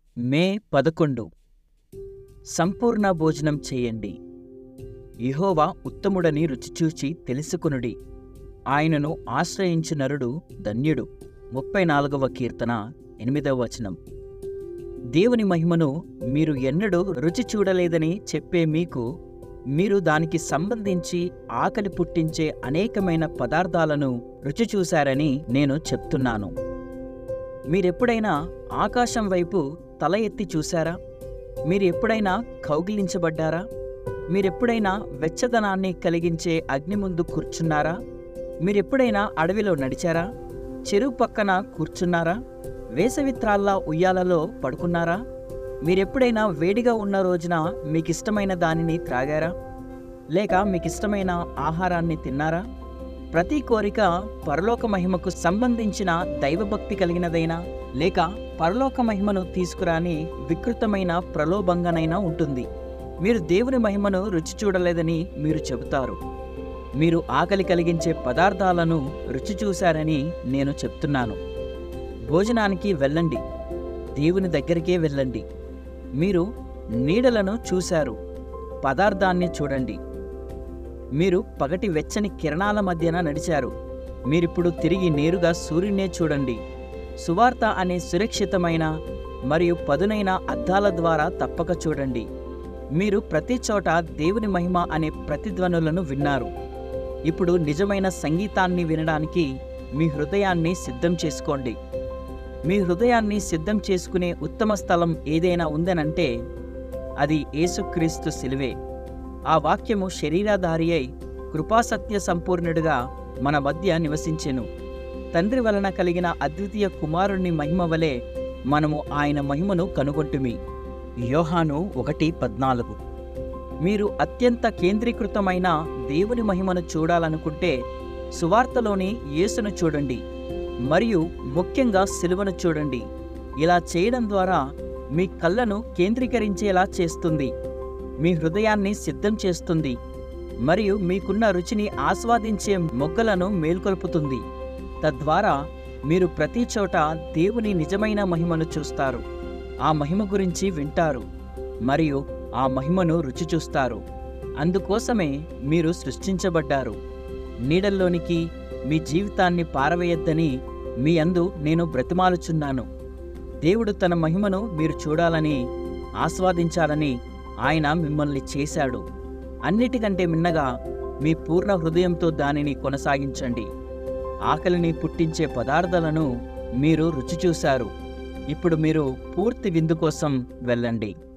మే పదకొండు సంపూర్ణ భోజనం చేయండి యెహోవా ఉత్తముడని రుచిచూచి తెలుసుకొనుడి ఆయనను ఆశ్రయించు నరుడు ధన్యుడు ముప్పై నాలుగవ కీర్తన ఎనిమిదవ వచనం దేవుని మహిమను మీరు ఎన్నడూ రుచి చూడలేదని చెప్పే మీకు మీరు దానికి సంబంధించి ఆకలి పుట్టించే అనేకమైన పదార్థాలను రుచి చూశారని నేను చెప్తున్నాను మీరెప్పుడైనా ఆకాశం వైపు తల ఎత్తి చూశారా మీరు ఎప్పుడైనా కౌగిలించబడ్డారా మీరెప్పుడైనా వెచ్చదనాన్ని కలిగించే అగ్ని ముందు కూర్చున్నారా మీరెప్పుడైనా అడవిలో నడిచారా చెరువు పక్కన కూర్చున్నారా వేసవిత్రాల్లా ఉయ్యాలలో పడుకున్నారా మీరెప్పుడైనా వేడిగా ఉన్న రోజున మీకిష్టమైన దానిని త్రాగారా లేక మీకిష్టమైన ఆహారాన్ని తిన్నారా ప్రతి కోరిక పరలోక మహిమకు సంబంధించిన దైవభక్తి కలిగినదైనా లేక పరలోక మహిమను తీసుకురాని వికృతమైన ప్రలోభంగానైనా ఉంటుంది మీరు దేవుని మహిమను రుచి చూడలేదని మీరు చెబుతారు మీరు ఆకలి కలిగించే పదార్థాలను రుచి చూశారని నేను చెప్తున్నాను భోజనానికి వెళ్ళండి దేవుని దగ్గరికే వెళ్ళండి మీరు నీడలను చూశారు పదార్థాన్ని చూడండి మీరు పగటి వెచ్చని కిరణాల మధ్యన నడిచారు మీరిప్పుడు తిరిగి నేరుగా సూర్యునే చూడండి సువార్త అనే సురక్షితమైన మరియు పదునైన అద్దాల ద్వారా తప్పక చూడండి మీరు ప్రతి చోట దేవుని మహిమ అనే ప్రతిధ్వనులను విన్నారు ఇప్పుడు నిజమైన సంగీతాన్ని వినడానికి మీ హృదయాన్ని సిద్ధం చేసుకోండి మీ హృదయాన్ని సిద్ధం చేసుకునే ఉత్తమ స్థలం ఏదైనా ఉందనంటే అది యేసుక్రీస్తు శిలువే ఆ వాక్యము శరీరాధారి అయి కృపాసత్య సంపూర్ణుడిగా మన మధ్య నివసించెను తండ్రి వలన కలిగిన అద్వితీయ కుమారుణ్ణి మహిమ వలె మనము ఆయన మహిమను కనుగొంటుమి యోహాను ఒకటి పద్నాలుగు మీరు అత్యంత కేంద్రీకృతమైన దేవుని మహిమను చూడాలనుకుంటే సువార్తలోని యేసును చూడండి మరియు ముఖ్యంగా సిలువను చూడండి ఇలా చేయడం ద్వారా మీ కళ్ళను కేంద్రీకరించేలా చేస్తుంది మీ హృదయాన్ని సిద్ధం చేస్తుంది మరియు మీకున్న రుచిని ఆస్వాదించే మొగ్గలను మేల్కొల్పుతుంది తద్వారా మీరు ప్రతి చోట దేవుని నిజమైన మహిమను చూస్తారు ఆ మహిమ గురించి వింటారు మరియు ఆ మహిమను రుచి చూస్తారు అందుకోసమే మీరు సృష్టించబడ్డారు నీడల్లోనికి మీ జీవితాన్ని పారవేయొద్దని మీ అందు నేను బ్రతిమాలుచున్నాను దేవుడు తన మహిమను మీరు చూడాలని ఆస్వాదించాలని ఆయన మిమ్మల్ని చేశాడు అన్నిటికంటే మిన్నగా మీ పూర్ణ హృదయంతో దానిని కొనసాగించండి ఆకలిని పుట్టించే పదార్థాలను మీరు రుచి చూశారు ఇప్పుడు మీరు పూర్తి విందు కోసం వెళ్ళండి